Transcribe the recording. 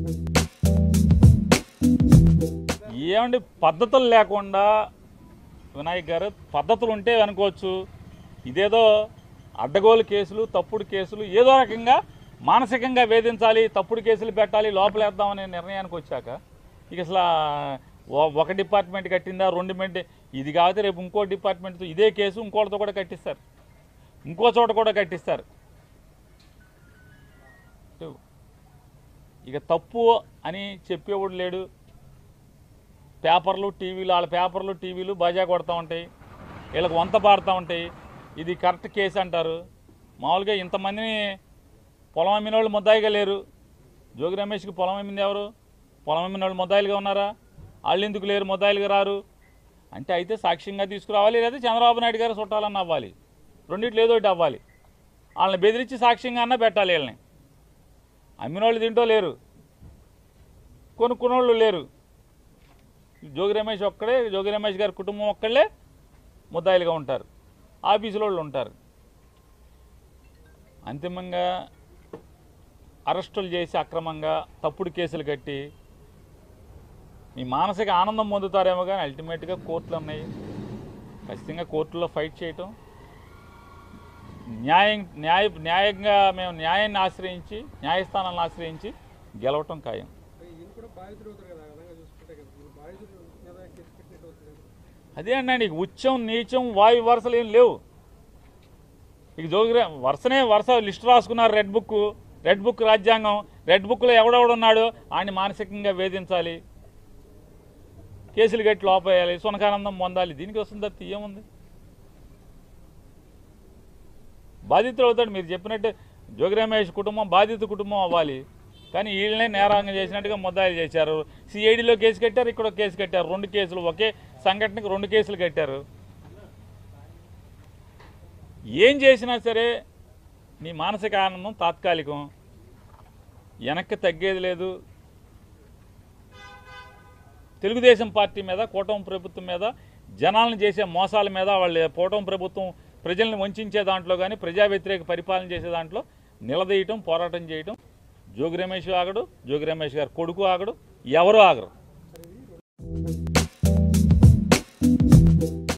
ఏమండి పద్ధతులు లేకుండా వినాయక్ గారు పద్ధతులు ఉంటే అనుకోవచ్చు ఇదేదో అడ్డగోలు కేసులు తప్పుడు కేసులు ఏదో రకంగా మానసికంగా వేధించాలి తప్పుడు కేసులు పెట్టాలి లోపలేద్దామనే నిర్ణయానికి వచ్చాక ఇక అసలు ఆ ఒ- ఒక డిపార్ట్మెంట్ కట్టిందా రెండు మెంట్ ఇది కాకపోతే రేపు ఇంకో డిపార్ట్మెంట్తో ఇదే కేసు ఇంకోటితో కూడా కట్టిస్తారు ఇంకో చోట కూడా కట్టిస్తారు ఇక తప్పు అని చెప్పేవాడు లేడు పేపర్లు టీవీలు వాళ్ళ పేపర్లు టీవీలు బజా కొడతా ఉంటాయి వీళ్ళకి వంత పాడుతూ ఉంటాయి ఇది కరెక్ట్ కేసు అంటారు మామూలుగా ఇంతమందిని పొలం అమ్మిన వాళ్ళు ముద్దాయిగా లేరు జోగి రమేష్కి పొలం అమ్మింది ఎవరు పొలం అమ్మిన వాళ్ళు ముద్దాయిలుగా ఉన్నారా వాళ్ళు ఎందుకు లేరు ముద్దాయిలుగా రారు అంటే అయితే సాక్ష్యంగా తీసుకురావాలి లేదా చంద్రబాబు నాయుడు గారు చుట్టాలన్న అవ్వాలి రెండిట్లు ఏదో ఒకటి అవ్వాలి వాళ్ళని బెదిరించి సాక్ష్యంగా అన్న పెట్టాలి వీళ్ళని అమ్మిన వాళ్ళు తింటో లేరు కొనుక్కున్నోళ్ళు లేరు జోగి రమేష్ ఒక్కడే జోగి రమేష్ గారి కుటుంబం ఒక్కళ్ళే ముద్దాయిలుగా ఉంటారు ఆఫీసులో వాళ్ళు ఉంటారు అంతిమంగా అరెస్టులు చేసి అక్రమంగా తప్పుడు కేసులు కట్టి మీ మానసిక ఆనందం పొందుతారేమో కానీ అల్టిమేట్గా కోర్టులు ఉన్నాయి ఖచ్చితంగా కోర్టులో ఫైట్ చేయటం న్యాయం న్యాయ న్యాయంగా మేము న్యాయాన్ని ఆశ్రయించి న్యాయస్థానాలను ఆశ్రయించి గెలవటం ఖాయం ఈయన కూడా బాధితుడు అవుతారు కదా ఆ విధంగా చూసుకుంటే కదా ఈయన బాధితుడు మీద కేసు పెట్టినట్టు అవుతుంది కదా అదే అండి ఇక ఉచ్చం నీచం వాయు వరుసలు ఏం లేవు ఇక జోగి వరుసనే వరుస లిస్ట్ రాసుకున్నారు రెడ్ బుక్ రెడ్ బుక్ రాజ్యాంగం రెడ్ బుక్లో ఎవడెవడున్నాడో ఆయన్ని మానసికంగా వేధించాలి కేసులు గట్టి లోపేయాలి సునకానందం పొందాలి దీనికి వస్తుంది తప్పితే ఏముంది బాధితులు అవుతాడు మీరు చెప్పినట్టు జోగి రమేష్ కుటుంబం బాధిత కుటుంబం అవ్వాలి కానీ వీళ్ళనే నేరాంగం చేసినట్టుగా ముద్దాయిలు చేశారు సిఐడిలో కేసు కట్టారు ఇక్కడ ఒక కేసు కట్టారు రెండు కేసులు ఒకే సంఘటనకు రెండు కేసులు కట్టారు ఏం చేసినా సరే నీ మానసిక ఆనందం తాత్కాలికం వెనక్కి తగ్గేది లేదు తెలుగుదేశం పార్టీ మీద కూటమి ప్రభుత్వం మీద జనాలను చేసే మోసాల మీద వాళ్ళ కూటమి ప్రభుత్వం ప్రజల్ని వంచే దాంట్లో కానీ ప్రజా వ్యతిరేక పరిపాలన చేసే దాంట్లో నిలదీయటం పోరాటం చేయటం జోగి రమేష్ ఆగడు జోగి రమేష్ గారు కొడుకు ఆగడు ఎవరు ఆగరు